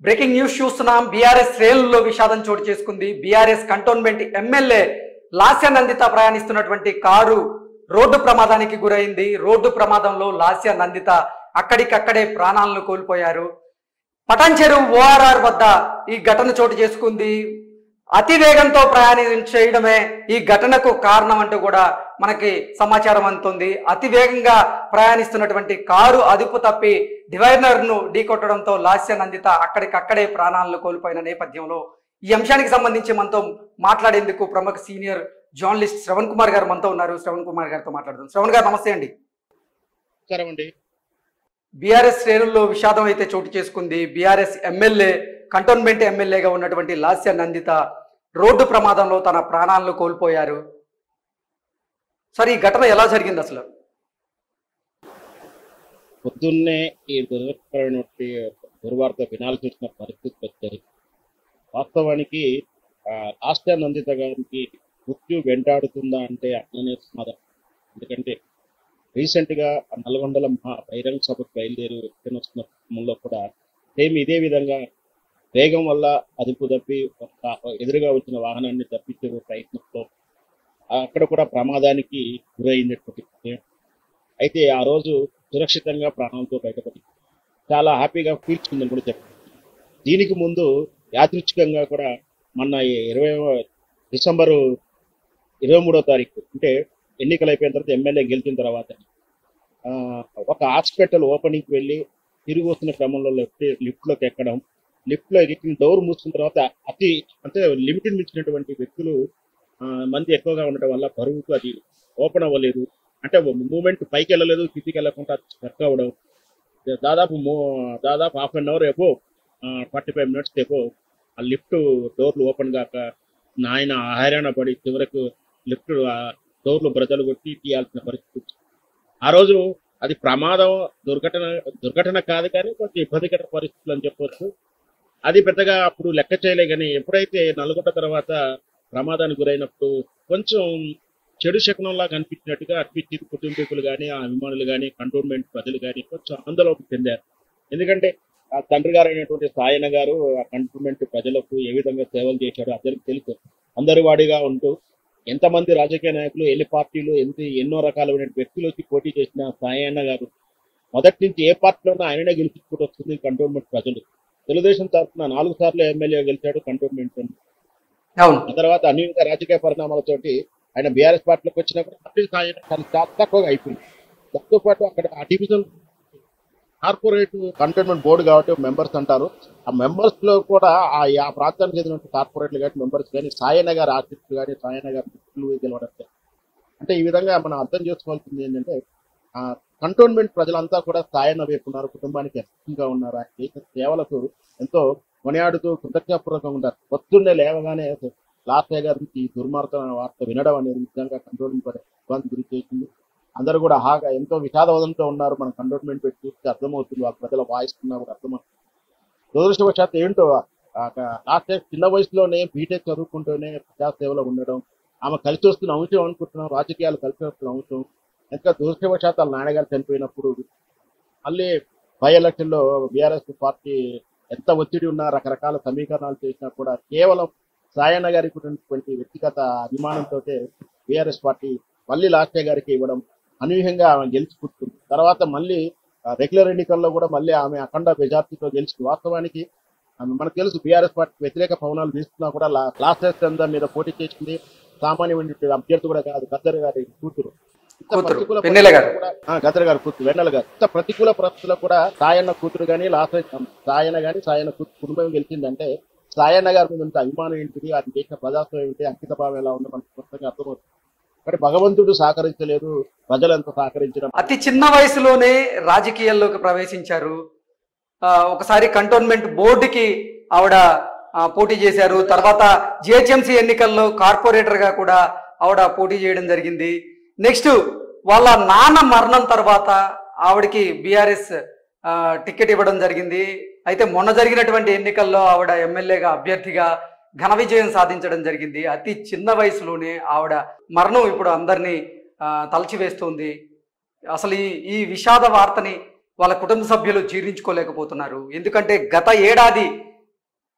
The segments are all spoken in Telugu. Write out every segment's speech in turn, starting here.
బ్రేకింగ్ న్యూస్ చూస్తున్నాం బీఆర్ఎస్ శ్రేణుల్లో విషాదం చోటు చేసుకుంది BRS cantonment MLA Lasya Nanditha ప్రయాణిస్తున్నటువంటి కారు రోడ్డు ప్రమాదానికి గురైంది రోడ్డు ప్రమాదంలో లాస్య నందిత అక్కడికక్కడే ప్రాణాలను కోల్పోయారు పటాన్చెరు ఓఆర్ఆర్ వద్ద ఈ ఘటన చోటు చేసుకుంది అతి వేగంతో ప్రయాణం చేయడమే ఈ ఘటనకు కారణం అంటూ కూడా మనకి సమాచారం అందుతుంది అతి వేగంగా ప్రయాణిస్తున్నటువంటి కారు అదుపు తప్పి డివైనర్ ను ఢీకొట్టడంతో లాస్య నందిత అక్కడికక్కడే ప్రాణాలను కోల్పోయిన నేపథ్యంలో ఈ అంశానికి సంబంధించి మనతో మాట్లాడేందుకు ప్రముఖ సీనియర్ జర్నలిస్ట్ శ్రవణ్ కుమార్ గారు మనతో ఉన్నారు శ్రవణ్ కుమార్ గారితో మాట్లాడుతాం శ్రవణ్ గారు నమస్తే అండి నమస్కారం అండి బీఆర్ఎస్ శ్రేణుల్లో విషాదం అయితే చోటు చేసుకుంది బీఆర్ఎస్ ఎమ్మెల్యే కంటోన్మెంట్ ఎమ్మెల్యేగా ఉన్నటువంటి లాస్య నందిత రోడ్డు ప్రమాదంలో తన ప్రాణాలను కోల్పోయారు సరే ఈ ఘటన ఎలా జరిగింది అసలు పొద్దున్నే ఈ దురదృష్టకరమైనటువంటి దుర్వార్త వినాల్సి వచ్చిన పరిస్థితి వచ్చాయి వాస్తవానికి ఆ, రాష్ట్ర నందిత గారికి మృత్యు వెంటాడుతుందా అంటే అట్లనే సమాధానం ఎందుకంటే రీసెంట్ గా ఆ నల్గొండల మహా బహిరంగ సభకు బయలుదేరి వ్యక్తిని వస్తున్న క్రమంలో కూడా సేమ్ ఇదే విధంగా వేగం వల్ల అదుపు తప్పి ఒక ఎదురుగా వచ్చిన వాహనాన్ని తప్పించే ప్రయత్నంలో అక్కడ కూడా ప్రమాదానికి గురైనటువంటి విషయం. అయితే ఆ రోజు సురక్షితంగా ప్రాణాలతో బయటపడి చాలా హ్యాపీగా పీల్చుకుందని కూడా చెప్పారు దీనికి ముందు యాదృచ్ఛికంగా కూడా మొన్న ఈ ఇరవై డిసెంబరు ఇరవై మూడో తారీఖు అంటే ఎన్నికలు అయిపోయిన తర్వాత ఎమ్మెల్యే గెలిచిన తర్వాత ఆ, ఒక హాస్పిటల్ ఓపెనింగ్కి వెళ్ళి తిరిగి వస్తున్న క్రమంలో లిఫ్ట్ లిఫ్ట్లోకి ఎక్కడం లిఫ్ట్లో ఎక్కిన డోర్ మూసుకున్న తర్వాత అతి అంటే లిమిటెడ్ మించినటువంటి వ్యక్తులు ఆ, మంది ఎక్కువగా ఉండటం వల్ల బరువుకు అది ఓపెన్ అవ్వలేదు అంటే మూమెంట్ పైకి వెళ్ళలేదు కిందికి వెళ్ళకుండా స్టక్ అవ్వడం దాదాపు మూ దాదాపు half an hour above forty five minutes above ఆ లిఫ్ట్ డోర్లు ఓపెన్ కాక నాయన హైరాణ పడి చివరకు లిఫ్ట్ డోర్లు బ్రదలు కొట్టి తీయాల్సిన పరిస్థితి వచ్చింది. ఆ రోజు అది ప్రమాదం దుర్ఘటన దుర్ఘటన కాదు కానీ కొంచెం ఇబ్బందికర పరిస్థితులు అని చెప్పొచ్చు అది పెద్దగా అప్పుడు లెక్క చేయలే కానీ ఎప్పుడైతే నల్గొండ తర్వాత ప్రమాదానికి గురైనప్పుడు కొంచెం చెడు శకునంలా కనిపించినట్టుగా అనిపించింది కుటుంబీకులు కానీ ఆ అభిమానులు కానీ కంటోన్మెంట్ ప్రజలు కానీ కొంచెం ఆందోళన చెందారు ఎందుకంటే ఆ తండ్రి గారు అయినటువంటి సాయన గారు ఆ కంటోన్మెంట్ ప్రజలకు ఏ విధంగా సేవలు చేశారో అందరికి తెలుసు అందరి వాడిగా ఉంటూ ఎంతమంది రాజకీయ నాయకులు ఎన్ని పార్టీలు ఎంత ఎన్నో రకాలైన వ్యక్తులు వచ్చి పోటీ చేసిన సాయన్న గారు మొదటి నుంచి ఏ పార్టీలోనూ ఆయననే గెలిపించుకుంటూ వస్తుంది కంటోన్మెంట్ ప్రజలు తెలుగుదేశం తరఫున నాలుగు సార్లు ఎమ్మెల్యే గెలిచాడు కంటోన్మెంట్ అవును ఆ తర్వాత అనేక రాజకీయ పరిణామాలతోటి ఆయన బీఆర్ఎస్ పార్టీలోకి వచ్చినప్పుడు పార్టీ సాయం చాలా చాలా తక్కువగా అయిపోయింది దాంతో పాటు అక్కడ ఆ డివిజన్ కార్పొరేట్ కంటోన్మెంట్ బోర్డు కాబట్టి మెంబర్స్ అంటారు ఆ మెంబర్స్ లో కూడా ఆ ఆ ప్రాంతానికి చెందిన కార్పొరేట్లు కానీ మెంబర్స్ కానీ సాయన గారి ఆర్టిస్టులు కానీ సాయన గారి మిత్రులు గెలవడం అంటే ఈ విధంగా మనం అర్థం చేసుకోవాల్సింది ఏంటంటే ఆ కంటోన్మెంట్ ప్రజలంతా కూడా సాయన వైపు ఉన్నారు కుటుంబానికి ఎస్గా ఉన్నారు ఆయన చేసిన సేవలకు ఎంతో కొనియాడుతూ కృతజ్ఞపూర్వకంగా ఉంటారు పొద్దున్నే లేవగానే లాస్య గారి నుంచి ఈ దుర్మార్గమైన వార్త వినడం అనేది నిజంగా కంట్రోల్మెంట్ ఇబ్బంది గురి చేసింది అందరూ కూడా హాగా ఎంతో విషాదవదంతో ఉన్నారు మన కంటోన్మెంట్ పెట్టి చూస్తే అర్థమవుతుంది ఆ ప్రజల వాయిస్ ఉన్నా కూడా అర్థమవుతుంది దురదృష్టవశాత్తు ఏంటో లాస్ట్ చిన్న వయసులోనే బీటెక్ చదువుకుంటూనే ప్రజాసేవలో ఉండడం ఆమె కలిసి వస్తున్న అంశం అనుకుంటున్నాం రాజకీయాలు కలిసి వస్తున్న అంశం ఇంకా దురదృష్టవశాత్తు వాళ్ళ నాన్నగారు చనిపోయినప్పుడు మళ్ళీ బై ఎలక్షన్ లో బీఆర్ఎస్ పార్టీ ఎంత ఒత్తిడి ఉన్నా రకరకాల సమీకరణాలు చేసినా కూడా కేవలం సాయన్న గారికి ఉన్నటువంటి వ్యక్తిగత అభిమానంతో బీఆర్ఎస్ పార్టీ మళ్ళీ లాస్య గారికి ఇవ్వడం అనూహ్యంగా ఆమె గెలుచుకుంటుంది తర్వాత మళ్ళీ రెగ్యులర్ ఎన్నికల్లో కూడా మళ్ళీ ఆమె అఖండ మెజార్టీతో గెలిచి వాస్తవానికి ఆమె మనకు తెలుసు బీఆర్ఎస్ పార్టీ వ్యతిరేక పవనాలు వీస్తున్నా కూడా లాస్ట్ చంద్ర మీద పోటీ చేసింది సామాన్యమైన అభ్యర్థి కూడా కాదు గద్దర్ గారి కూతురు ఇంత కూతురు, ప్రతికూల వెన్నెల గారు. పరిస్థితుల్లో కూడా- ఆ, గద్దర్ గారు కూతురు వెన్నెల గారు ఇంత ప్రతికూల పరిస్థితుల్లో కూడా సాయన్న కూతురు కానీ లాస్ట్ సాయన్న కానీ సాయన్న కూతురు కుటుంబం గెలిచిందంటే సాయన్న గారి మీద ఉంటే అభిమానం ఏంటిది అది చేసిన ప్రజాస్వామ్యం ఏంటి అంకిత భావం ఎలా ఉందో మనకు స్పష్టంగా అర్థమవుతుంది కానీ భగవంతుడు సహకరించలేదు ప్రజలు ఎంత సహకరించడం అతి చిన్న వయసులోనే రాజకీయాల్లోకి ప్రవేశించారు ఆ, ఒకసారి కంటోన్మెంట్ బోర్డుకి ఆవిడ ఆ, పోటీ చేశారు తర్వాత జిహెచ్ఎంసీ ఎన్నికల్లో కార్పొరేటర్ గా కూడా ఆవిడ పోటీ చేయడం జరిగింది నెక్స్ట్ వాళ్ళ నాన్న మరణం తర్వాత ఆవిడకి బీఆర్ఎస్ టికెట్ ఇవ్వడం జరిగింది అయితే మొన్న జరిగినటువంటి ఎన్నికల్లో ఆవిడ ఎమ్మెల్యేగా అభ్యర్థిగా ఘన విజయం సాధించడం జరిగింది అతి చిన్న వయసులోనే ఆవిడ మరణం ఇప్పుడు అందరినీ ఆ, తలచివేస్తుంది అసలు ఈ ఈ విషాద వార్తని వాళ్ళ కుటుంబ సభ్యులు జీర్ణించుకోలేకపోతున్నారు ఎందుకంటే గత ఏడాది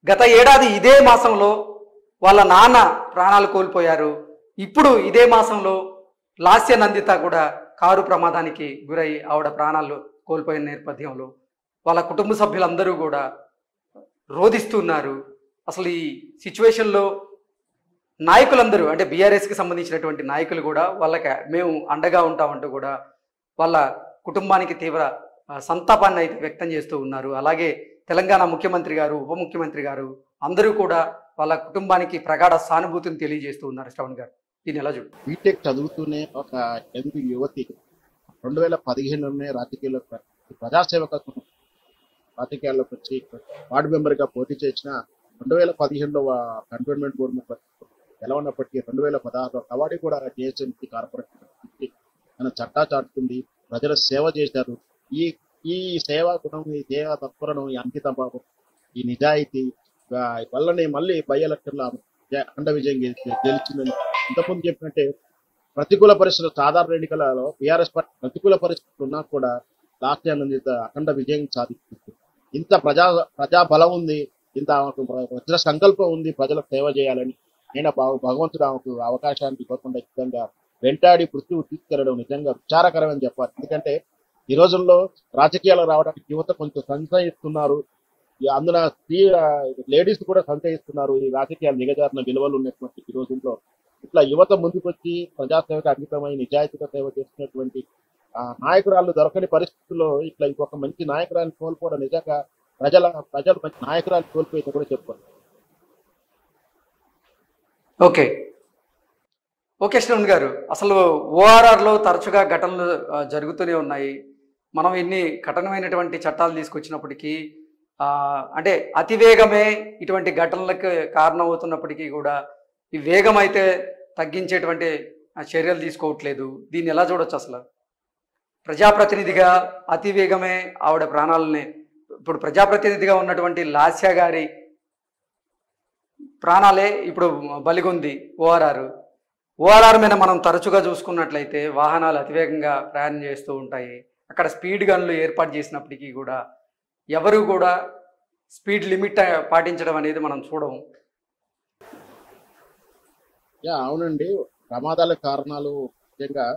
గత ఏడాది ఇదే మాసంలో వాళ్ళ నాన్న ప్రాణాలు కోల్పోయారు ఇప్పుడు ఇదే మాసంలో లాస్య నందిత కూడా కారు ప్రమాదానికి గురై ఆవిడ ప్రాణాలు కోల్పోయిన నేపథ్యంలో వాళ్ళ కుటుంబ సభ్యులందరూ కూడా రోధిస్తున్నారు అసలు ఈ సిచ్యువేషన్లో నాయకులందరూ అంటే బీఆర్ఎస్కి సంబంధించినటువంటి నాయకులు కూడా వాళ్ళకి మేము అండగా ఉంటామంటూ కూడా వాళ్ళ కుటుంబానికి తీవ్ర ఆ, సంతాపాన్ని అయితే వ్యక్తం చేస్తూ ఉన్నారు అలాగే తెలంగాణ ముఖ్యమంత్రి గారు ఉప ముఖ్యమంత్రి గారు అందరూ కూడా వాళ్ళ కుటుంబానికి ప్రగాఢ సానుభూతిని తెలియజేస్తూ ఉన్నారు శ్రవణ్ గారు దీన్ని ఎలా చూడు బీటెక్ చదువుతూనే ఒక యంగ్ యువతి రెండు వేల పదిహేనులోనే రాజకీయాల్లోకి రా- ప్రజాసేవకత్వం రాజకీయాల్లోకి వచ్చి వార్డు మెంబర్గా పోటీ చేసిన రెండు వేల పదిహేనులో కంటోన్మెంట్ బోర్డు మెంబర్ గెలవనప్పటికీ రెండు వేల పదహారులో కవాడి కూడా జిహెచ్ఎంసీ కార్పొరేషన్ నుంచి తన చట్టా చాటుకుంది ప్రజల సేవ చేశారు ఈ ఈ సేవా గుణం ఈ సేవా తత్పరను ఈ అంకిత భావం ఈ నిజాయితీ ఆ, వల్లనే మళ్ళీ బై ఎలక్షన్లో అఖండ విజయం గెలిచి- గెలిచిందని ఇంతకుముందు చెప్పినట్టే ప్రతికూల పరిస్థితులు సాధారణ ఎన్నికలలో బీఆర్ఎస్ పార్టీ ప్రతికూల పరిస్థితులు ఉన్నా కూడా లాస్ట్ ఆనందిత అఖండ విజయం సాధిస్తుంది ఇంత ప్రజా ప్రజా బలం ఉంది ఇంత ఆమెకు వజ్ర సంకల్పం ఉంది ప్రజలకు సేవ చేయాలని నేను భగ- భగవంతుడు ఆమెకు అవకాశాన్ని ఇవ్వకుండా విధంగా వెంటాడి మృత్యువు తీసుకెళ్లడం నిజంగా విచారకరమని చెప్పాలి ఎందుకంటే ఈ రోజుల్లో రాజకీయాలు రావడానికి యువత కొంచెం సంశయిస్తున్నారు ఈ అందున స్త్రీ లేడీస్ కూడా సంశయిస్తున్నారు ఈ రాజకీయాలు దిగజారిన విలువలు ఉన్నటువంటి ఈ రోజుల్లో ఇట్లా యువత ముందుకొచ్చి ప్రజాసేవకు అంకితమై నిజాయితీగా సేవ చేస్తున్నటువంటి ఆ నాయకురాలు దొరకని పరిస్థితుల్లో ఇట్లా ఇంకొక మంచి నాయకురాలు కోల్పోవడం నిజంగా ప్రజల ప్రజలు మంచి నాయకురాలు కోల్పోయింది కూడా చెప్పుకోవాలి ఓకే ఓకే శ్రవణ్ గారు అసలు ఓఆర్ఆర్లో తరచుగా ఘటనలు ఆ, జరుగుతూనే ఉన్నాయి మనం ఇన్ని కఠినమైనటువంటి చట్టాలు తీసుకొచ్చినప్పటికీ ఆ, అంటే అతివేగమే ఇటువంటి ఘటనలకు కారణమవుతున్నప్పటికీ కూడా ఈ వేగం అయితే తగ్గించేటువంటి ఆ, చర్యలు తీసుకోవట్లేదు దీన్ని ఎలా చూడొచ్చు అసలు ప్రజాప్రతినిధిగా అతివేగమే ఆవిడ ప్రాణాలని ఇప్పుడు ప్రజాప్రతినిధిగా ఉన్నటువంటి లాస్య గారి ప్రాణాలే ఇప్పుడు బలిగొంది ఓఆర్ఆర్ ఓఆర్ఆర్ మీద మనం తరచుగా చూసుకున్నట్లయితే వాహనాలు అతివేగంగా ప్రయాణం చేస్తూ ఉంటాయి అక్కడ స్పీడ్ గన్లు ఏర్పాటు చేసినప్పటికీ కూడా ఎవరు కూడా స్పీడ్ లిమిట్ పాటించడం అనేది మనం చూడము యా అవునండి ప్రమాదాల కారణాలు ముఖ్యంగా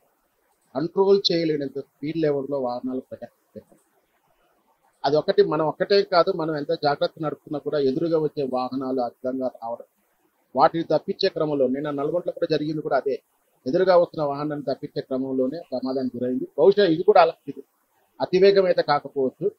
కంట్రోల్ చేయలేనంత స్పీడ్ లెవెల్లో వాహనాలు ప్రయాణిస్తాయి అది ఒకటి మనం ఒక్కటే కాదు మనం ఎంత జాగ్రత్త నడుపుతున్నా కూడా ఎదురుగా వచ్చే వాహనాలు అధికంగా రావడం వాటిని తప్పించే క్రమంలో నిన్న నల్గొండలో కూడా జరిగింది కూడా అదే ఎదురుగా వస్తున్న వాహనాన్ని తప్పించే క్రమంలోనే ప్రమాదానికి గురైంది బహుశా ఇది కూడా అలాంటిది అతివేగం అయితే కాకపోవచ్చు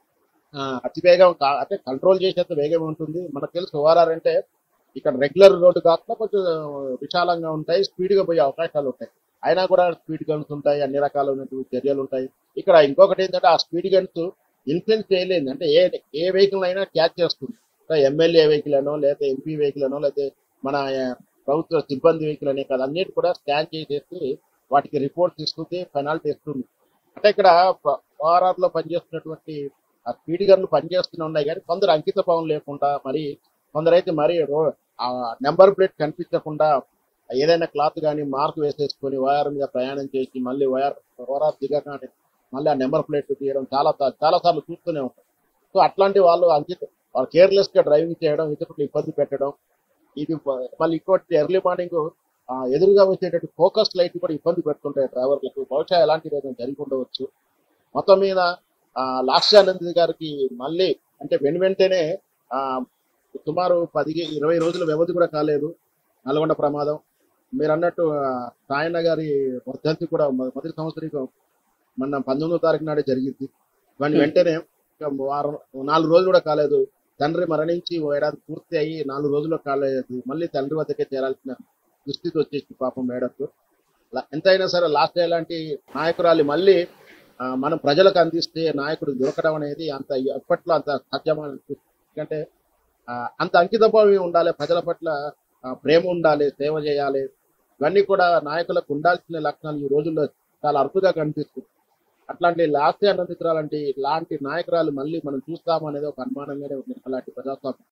ఆ, అతివేగం కా అంటే కంట్రోల్ చేసేంత వేగం ఉంటుంది మనకు తెలుసు ఓఆర్ఆర్ అంటే ఇక్కడ రెగ్యులర్ రోడ్డు కాకుండా కొంచెం విశాలంగా ఉంటాయి స్పీడ్ గా పోయే అవకాశాలు ఉంటాయి అయినా కూడా స్పీడ్ గన్స్ ఉంటాయి అన్ని రకాలైనటువంటి చర్యలు ఉంటాయి ఇక్కడ ఇంకొకటి ఏంటంటే ఆ స్పీడ్ గన్స్ ఇన్ఫ్లుయెన్స్ చేయలేదు అంటే ఏ ఏ వెహికల్ అయినా క్యాచ్ చేస్తుంది ఎమ్మెల్యే వెహికల్ అనో లేదా ఎంపీ వెహికల్ అనో లేదా మన ఆ, ప్రభుత్వ సిబ్బంది వెహికల్ అనే కదా అన్నిటి కూడా స్కాన్ చేసేసి వాటికి రిపోర్ట్స్ ఇస్తుంది పెనాల్టీ ఇస్తుంది అంటే ఇక్కడ ఓఆర్ఆర్ లో పనిచేస్తున్నటువంటి ఆ స్పీడ్ గన్లు పనిచేస్తూనే ఉన్నాయి కానీ కొందరు అంకిత భావం లేకుండా మరి కొందరైతే మరి రో- ఆ నెంబర్ ప్లేట్ కనిపించకుండా ఏదైనా క్లాత్ కానీ మార్క్ వేసేసుకొని వైర్ మీద ప్రయాణం చేసి మళ్ళీ వైర్ ఓఆర్ఆర్ దిగగానే మళ్ళీ ఆ నెంబర్ ప్లేట్ తీయడం చాలా చాలా సార్లు చూస్తూనే ఉంటాం సో అట్లాంటి వాళ్ళు అంకిత వాళ్ళు కేర్లెస్ గా డ్రైవింగ్ చేయడం ఇతరులకు ఇబ్బంది పెట్టడం ఇది ప- మళ్ళీ ఇంకోటి ఎర్లీ మార్నింగ్ ఎదురుగా వచ్చేటట్టు ఫోకస్ లైట్ కూడా ఇబ్బంది పెడుతుంటాయి డ్రైవర్లకు బహుశా ఎలాంటిది ఏదైనా జరిగి ఉండవచ్చు మొత్తం మీద ఆ, లాక్షానంద్ గారికి మళ్ళీ అంటే వెను వెంటనే ఆ, సుమారు పది ఇరవై రోజుల వ్యవధి కూడా కాలేదు నల్గొండ ప్రమాదం మీరు అన్నట్టు ఆ, సాయన్న గారి వర్ధంతి కూడా మొ- మొదటి సంవత్సరం మొన్న పంతొమ్మిదో తారీఖు నాడే జరిగింది దాని Hmm. వెంటనే ఇక వారం నాలుగు రోజులు కూడా కాలేదు తండ్రి మరణించి ఓ ఏడాది పూర్తి అయ్యి నాలుగు రోజులు కాలేదు మళ్ళీ తండ్రి వద్దకే చేరాల్సిన దుస్థితి వచ్చేసి పాపం మేడకు లా- ఎంతైనా సరే లాస్ట్ లాంటి నాయకురాలి మళ్ళీ ఆ, మనం ప్రజలకు అందిస్తే నాయకుడు దొరకడం అనేది అంత ఎప్పట్లో అంత సాధ్యమని ఎందుకంటే ఆ, అంత అంకితభావం ఉండాలి ప్రజల పట్ల ఆ, ప్రేమ ఉండాలి సేవ చేయాలి ఇవన్నీ కూడా నాయకులకు ఉండాల్సిన లక్షణాలు ఈ రోజుల్లో చాలా అరుదుగా కనిపిస్తుంది అట్లాంటి లాస్య నందితురాలంటి లాంటి నాయకురాలు మళ్ళీ మనం చూస్తామనేది ఒక అనుమానంగానే ఉంది అలాంటి ప్రజాస్వామ్యం